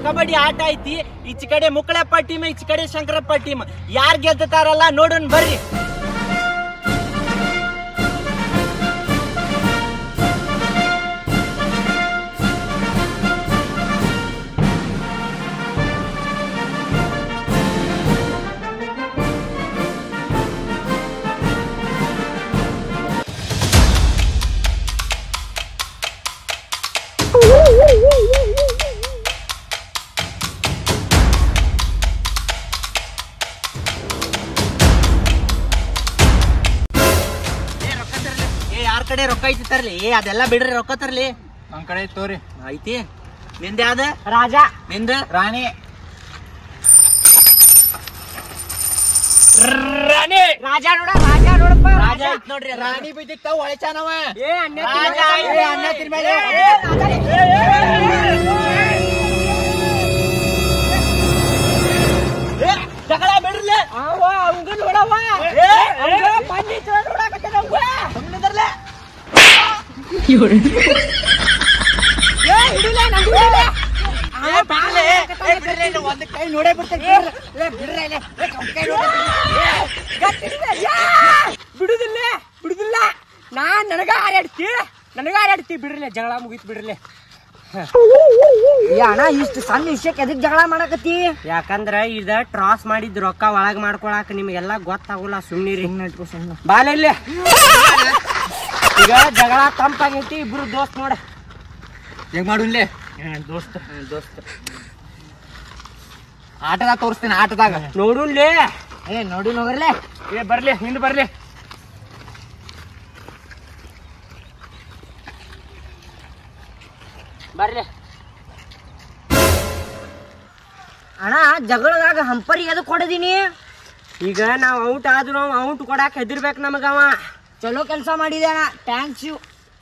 ಕಬಡ್ಡಿ ಆಟ ಐತಿ ಈಚ ಕಡೆ ಮುಕ್ಕಳಪ್ಪ ಟೀಮ್ ಈಚ ಕಡೆ ಶಂಕರಪ್ಪ ಟೀಮ್ ಯಾರ್ ಗೆದ್ದುತ್ತಾರಲ್ಲ ನೋಡೋಣ ಬರ್ರಿ ಏ ರೊಕ್ಕ ತರ್ಲಿ ಏ ಯಾರ ಕಡೆ ರೊಕ್ಕ ಐತಿ ತರ್ಲಿ ಏ ಅದೆಲ್ಲ ಬಿಡ್ರಿ ರೊಕ್ಕ ತರ್ಲಿ ನಮ್ ಕಡೆ ತೋರಿ ಐತಿ ನಿಂದ ಯಾವ್ದ ರಾಜ ನಿಂದ ರಾಣಿ ರಾಜ ನೋಡ ರಾಜ ನೋಡಪ್ಪ ರಾಜ ಐತ್ ನೋಡ್ರಿ ರಾಣಿ ರಾಣಿ ಬಿದ್ದಿತ್ತ ಒಳಚಾನವ ಏ ಅಣ್ಣ ರಾಜ ತಿರ್ಮೇಲೆ. ಏ, ಅಣ್ಣ ತಿರ್ಮೇಲೆ. ಏ, ರಾಜ. ಏ, ಜಗಳ ಬಿಡ್ರಲೆ ಅವ ಅವಂಗ ನೋಡವ್ವ ಏ, ಅವಂಗ ಬನ್ನಿ ಚಲೋ ನೋಡಾಕತ್ತಾನ ಅವಂಗ. ಸುಮ್ನಿದರ್ಲೆ. ಏ ಹಿಡಿಲೆ ನಂದು ಹಿಡಿಲೆ ಏ, ಬಿಡ್ರಲೆ. ಏ, ಬಿಡ್ರಲೆ, ಇದು ಒಂದ್ ಕೈ ನೋಡೇ ಬಿಡ್ತೇನೆ ಬಿಡ್ರಿ. ಏ, ಬಿಡ್ರಲೆ, ಏ, ಒಂದ್ ಕೈ ನೋಡೇ ಬಿಡ್ತೀನಿ. ಗಟ್ಟಿಗಿದೆ. ಯಾ! ಬಿಡುದಿಲ್ಲ ಬಿಡುದಿಲ್ಲ ನಾನ್ ನನಗ ಹಾರಾಡ್ತಿ ನನಗ ಹಾರಾಡ್ತಿ ಬಿಡ್ರಲೆ ಜಗಳ ಮುಗೀತು ಬಿಡ್ರಲೆ ಅಣ್ಣ ಇಷ್ಟು ಸಣ್ಣ ವಿಷಯಕ್ಕೆ ಎದಕ್ ಜಗಳ ಮಾಡಕತ್ತಿ ಯಾಕಂದ್ರ ಇದ ಟ್ರಾಸ್ ಮಾಡಿದ್ ರೊಕ್ಕ ಒಳಗ್ ಮಾಡ್ಕೊಳಕ್ ನಿಮ್ಗೆಲ್ಲ ಗೊತ್ತಾಗಲ್ಲ ಸುಮ್ನಿರಿ ಬಾಲಲ್ಲಿ ಈಗ ಜಗಳ ತಂಪಾಗೈತಿ ಇಬ್ರು ದೋಸ್ತ್ ನೋಡ ಹೆಂಗ್ ಮಾಡುನ್ಲೆ ದೋಸ್ತ್ ದೋಸ್ತ್ ಆಟದಾಗ ತೋರಿಸ್ತೀನಿ ಆಟದಾಗ ನೋಡುನ್ಲೇ ಏ ನೋಡಿ ನೋಡ್ರಲೆ ಏ ಬರ್ಲಿ ಹಿಂದ್ ಬರ್ಲಿ ಬರ್ಲಿ ಅಣ್ಣ ಜಗಳದಾಗ ಹಂಪರಿ ಎದಕ್ ಕೊಡದೀನಿ ಈಗ ನಾವ್ ಔಟ್ ಆದ್ರೂ ಔಟ್ ಕೊಡಾಕ್ ಹೆದರ್ಬೇಕು ನಮಗವ ಚಲೋ ಕೆಲಸ ಮಾಡಿದೆ ಅಣ್ಣ ಥ್ಯಾಂಕ್ಸ್ ಯು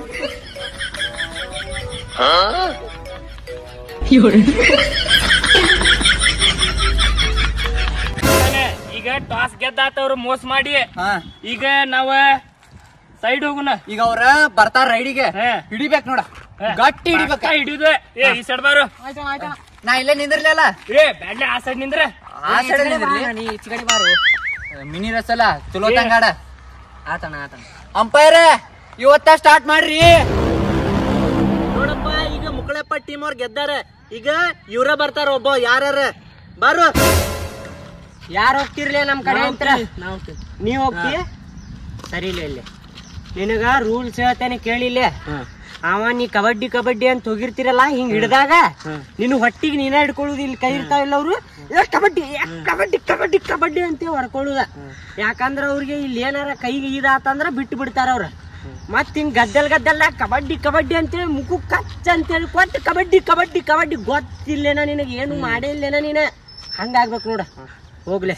ಈಗ ಟಾಸ್ ಗೆದ್ದಾತವ್ರು ಮೋಸ ಮಾಡಿ ಹಾ ಈಗ ನಾವ ಸೈಡ್ ಹೋಗುನ ಈಗ ಅವ್ರ ಬರ್ತಾರ ರೈಡಿಗೆ ಹಾ. ಹಿಡಿಬೇಕ್ ನೋಡ ಗಟ್ಟಿ ಹಿಡಿಬೇಕ ಪಕ್ಕ ಹಿಡಿದು ಏ ಈ ಸೈಡ್ ಬಾರು ನಾ ಇಲ್ಲೇ ನಿಂದಿರ್ಲಿಲ್ಲ ಏ ಬ್ಯಾಡ್ಲೆ ಆ ಸೈಡ್ ನಿಂದ್ರೆ ಆ ಸೈಡ್ ನಿಂದಿರ್ಲಿ ಮಿನಿ ರಸಲ ಚಲೋ ತಂಗಾಡ ಆತಣ ಆತಣ ಅಂಪೈರ್ ಇವತ್ತ ಸ್ಟಾರ್ಟ್ ಮಾಡ್ರಿ ನೋಡಪ್ಪ ಈಗ ಮುಕ್ಕಳಪ್ಪ ಟೀಮ್ ಅವ್ರು ಗೆದ್ದಾರ ಈಗ ಇವ್ರ ಬರ್ತಾರ ಒಬ್ಬ ಯಾರ್ಯಾರ ಬಾರು ಯಾರು ಹೋಗ್ತಿರ್ಲಿ ನಮ್ ಕಡೆ ಅಂತ ನೀವ್ ಹೋಗ್ತಿ ಸರಿ ಇಲ್ಲ ಇಲ್ಲಿ ನಿನಗ ರೂಲ್ಸ್ ಹೇಳ್ತೇನೆ ಕೇಳಿಲ್ಲ ಅವ ನೀ ಕಬಡ್ಡಿ ಕಬಡ್ಡಿ ಅಂತ ಹೋಗಿರ್ತಿರಲ್ಲ ಹಿಂಗ್ ಹಿಡ್ದಾಗ ನಿನ್ ಹೊಟ್ಟಿಗೆ ನೀನ ಹಿಡ್ಕೊಳ್ಳುದು ಇಲ್ಲಿ ಕೈ ಇರ್ತಾವಿಲ್ಲ ಅವ್ರು ಏ ಕಬಡ್ಡಿ ಏ ಕಬಡ್ಡಿ ಕಬಡ್ಡಿ ಕಬಡ್ಡಿ ಅಂತ ಹೊಡ್ಕೊಳ್ಳುದ ಯಾಕಂದ್ರ ಅವ್ರಿಗೆ ಇಲ್ಲಿ ಏನಾರ ಕೈಗೆ ಇದಾತಂದ್ರ ಬಿಟ್ಟು ಬಿಡ್ತಾರ ಅವ್ರ ಮತ್ ಹಿಂಗ್ ಗದ್ದಲ್ ಗದ್ದಲ್ದಾಗ ಕಬಡ್ಡಿ ಕಬಡ್ಡಿ ಅಂತೇಳಿ ಮುಖ ಕಚ್ಚ ಅಂತೇಳಿ ಕೊಟ್ಟು ಕಬಡ್ಡಿ ಕಬಡ್ಡಿ ಕಬಡ್ಡಿ ಗೊತ್ತಿಲ್ಲೇನ ನಿನಗೆ ಏನು ಮಾಡೇ ಇಲ್ಲೇನ ನೀನ ಹಂಗಾಗ್ಬೇಕು ನೋಡ ಹೋಗ್ಲೆ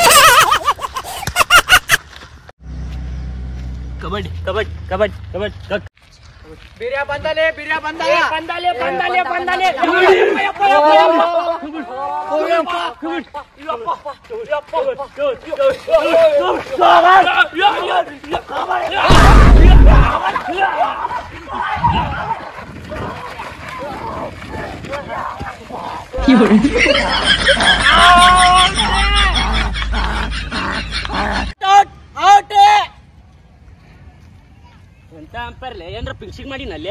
ಕಬಡ್ಡಿ ಕಬಡ್ಡಿ ಕಬಡ್ಡಿ ಕಬಡ್ಡಿ ಕಬಡ್ಡಿ ಬಿರಿಯಾ ಬಂದಲೆ ಬಿರಿಯಾ ಬಂದ ಬಂದಾಲೆ ಬಂದಾಲೆ ಬಂದಾಲೆ ಎಂತ ಅಂಪರ್ಲೆ ಏನ್ರ ಪಿಕ್ಸಿಂಗ್ ಮಾಡಿನಲ್ಲಿ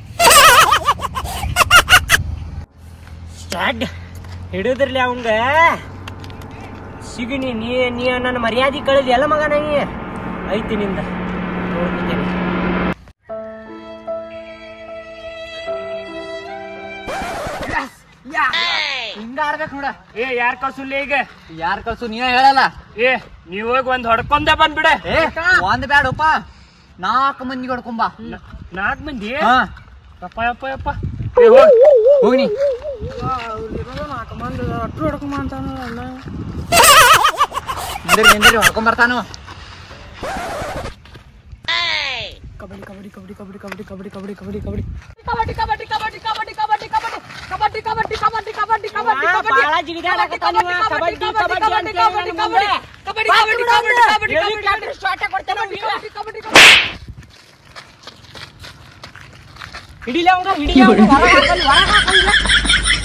ಸ್ಟಾರ್ಟ್ ಹಿಡಿದ್ರಲಿ ಅವಂಗ ಸಿಗಣಿ ನೀ ನೀ ನನ್ನ ಮರ್ಯಾದೆ ಕಳೆದಿ ಎಲ್ಲ ಮಗ ನೀ ಐತಿ ನಿಂದ ನೋಡ್ತಿದ್ದೇನೆ ಹಿಂಗ ಆಡ್ಬೇಕ್ ನೋಡ ಏ ಯಾರ್ ಕಳ್ಸುಲ್ಲ ಈಗ ಯಾರ್ ಕಳ್ಸು ನೀನ ಹೇಳಲ್ಲ ಏ ನೀವ್ ಹೋಗಿ ಒಂದ್ ಹೊಡ್ಕೊಂಡೆ ಬಂದ್ಬಿಡ ಏ ಒಂದ್ ಬ್ಯಾಡಪ್ಪ ನಾಲ್ಕು ಮಂದಿ ಹೊಡ್ಕೊಂಬ ನಾಲ್ಕ್ ಮಂದಿ ಹಾ ಯಪ್ಪ ಯಪ್ಪ ಯಪ್ಪ ಹೋಗ್ನಿ ನಿಂದ್ರಿ ನಿಂದ್ರಿ ಹೊಡ್ಕೊಂಡ್ ಬರ್ತಾನು ಬಾಳ ಜಿಗಿದಾಡಕತ್ತಾನ ಇವ. ಕಬಡ್ಡಿ ಕಬಡ್ಡಿ ಅಂತ ಹೇಳಿ ನನ್ನ ಮುಂದೆ. ಹೆಲಿಕಾಪ್ಟರ್ ಶಾಟ ಕೊಡ್ತಾನ ಅವ್ನಿಗೆ. ಹಿಡಿಲೆ ಅವಂಗ ಹಿಡಿಲೆ ಅವಂಗ ಹೊರಗ್ ಹಾಕಲ್ಲ, ಹೊರಗ್ ಹಾಕಲ್ಲ.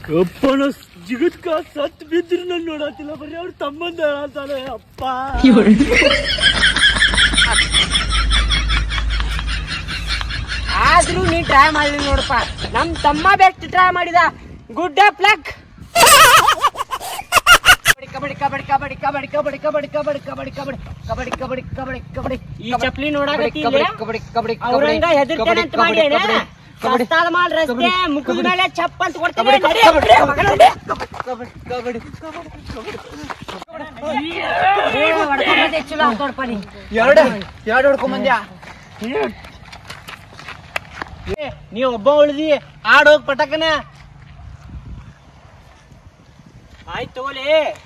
ಅಪ್ಪನ ಜಿಗತ್ಕ ಸತ್ ಬಿದ್ರು ನಾನು ನೋಡತ್ತಿಲ್ಲ ಬರೀ ಅವ್ರ ತಮ್ಮಂದ ಹೇಳತ್ತಾನೆ ಅಪ್ಪ ಆದ್ರೂ ನೀ ಟ್ರೈ ಮಾಡಿ ನೋಡಪ್ಪ ನಮ್ ತಮ್ಮ ಬೆಸ್ಟ್ ಟ್ರೈ ಮಾಡಿದ ಗುಡ್ ಪ್ಲಕ್ ಕಬಡ್ಡಿ ಕಬಡ್ಡಿ ಕಬಡ್ಡಿ ಕಬಡ್ಡಿ ಕಬಡ್ಡಿ ಕಬಡ್ಡಿ ಕಬಡ್ಡಿ ಕಬಡ್ಡಿ ಕಬಡ್ಡಿ ಕಬಡ್ಡಿ ಕಬಡ್ಡಿ ಕಬಡ್ಡಿ ಈ ಚಪ್ಲಿ ನೋಡಾಕತ್ತಿ ಕಬಡ್ಡಿ ಕಬಡ್ಡಿ ಕಬಡ್ಡಿ ಅವ್ರಂಗ ಹೆದರ್ತಾನೆ ಅಂತ ಮಾಡಿ ಕಸ್ತಾದ ಮಾಲ್ ರಸ್ತೆ ಮುಖದ ಮೇಲೆ ಚಪ್ಪ ಅಂತ ಕೊಡ್ತೇನೆ ನಡಿ, ನಡಿ, ಮಗನ ನಡಿ. ಏ, ಹೊಡ್ಕೊಂಬಂದೆ ಚಲೋ ಆತ್ ನೋಡ್ಪ ನೀ. ಎರಡು ಎರಡು ಹೊಡ್ಕೊಂಡ್ ಬಂದ್ಯಾ ಏ, ನೀ ಒಬ್ಬ ಉಳ್ದಿ ಆಡ್ ಹೋಗ್ ಪಟಕನ ಆಯ್ತ್ ತಗೋಲಿ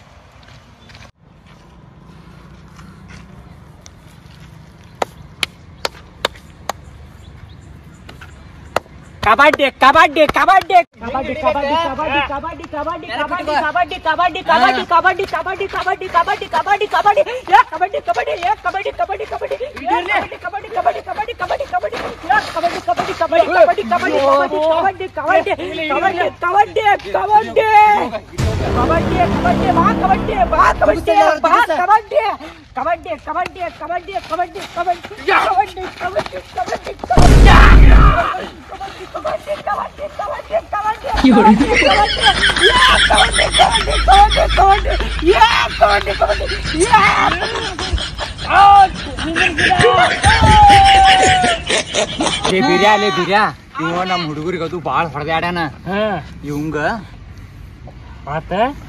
ಕಬಡ್ಡಿ ಕಬಡ್ಡಿ ಕಬಡ್ಡಿ ಕಬಡ್ಡಿ ಕಬಡ್ಡಿ ಕಬಡ್ಡಿ ಕಬಡ್ಡಿ ಕಬಡ್ಡಿ ಕಬಡ್ಡಿ ಕಬಡ್ಡಿ ಕಬಡ್ಡಿ ಕಬಡ್ಡಿ ಕಬಡ್ಡಿ ಕಬಡ್ಡಿ ಕಬಡ್ಡಿ ಕಬಡ್ಡಿ ಕಬಡ್ಡಿ ಯಾ ಕಬಡ್ಡಿ ಕಬಡ್ಡಿ ಯಾ ಕಬಡ್ಡಿ ಕಬಡ್ಡಿ ಕಬಡ್ಡಿ ಯಾ ಕಬಡ್ಡಿ ಕಬಡ್ಡಿ ಕಬಡ್ಡಿ ಕಬಡ್ಡಿ ಕಬಡ್ಡಿ ಯಾ ಕಬಡ್ಡಿ ಕಬಡ್ಡಿ ಕಬಡ್ಡಿ ಕಬಡ್ಡಿ ಕಬಡ್ಡಿ ಕಬಡ್ಡಿ ಕಬಡ್ಡಿ ಕಬಡ್ಡಿ ಕಬಡ್ಡಿ ಕಬಡ್ಡಿ ಕಬಡ್ಡಿ ಕಬಡ್ಡಿ ಬಾ ಕಬಡ್ಡಿ ಬಾ ಕಬಡ್ಡಿ ಬಾ ಕಬಡ್ಡಿ ಕಬಡ್ಡಿ ಕಬಡ್ಡಿ ಕಬಡ್ಡಿ ಕಬಡ್ಡಿ ಕಬಡ್ಡಿ ಕಬಡ್ಡಿ ಕಬಡ್ಡಿ ಕಬಡ್ಡಿ ಲೇ ಬಿರ್ಯಾ ಲೇ ಬಿರ್ಯಾ ಇವ ನಮ್ ಹುಡುಗರಿಗೆ ಅದು ಬಾಳ ಹೊಡೆದಾಡ್ಯಾನ ಇವಂಗ ಆತ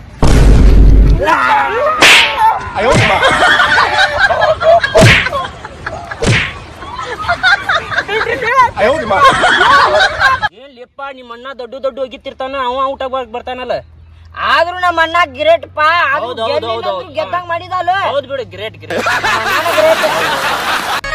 ಏನ್ ಲೆಪ್ಪ ನಿಮ್ಮ ಅಣ್ಣ ದೊಡ್ಡ ದೊಡ್ಡ ಹೋಗಿತ್ತಿರ್ತಾನ ಅವ ಔಟ್ ಆಗಿ ಬರ್ತಾನಲ್ಲ ಆದ್ರೂ ನಮ್ಮ ಅಣ್ಣ ಗಿರೇಟ್ ಪಾ ಹೌದ್ ಹೌದ್ ಹೌದ್ ಹೌದ್. ಗೆದ್ದಂಗ್ ಮಾಡಿದಲ್ಲ ಹೌದ್ ಬಿಡು ಗ್ರೇಟ್ ಗ್ರೇಟ್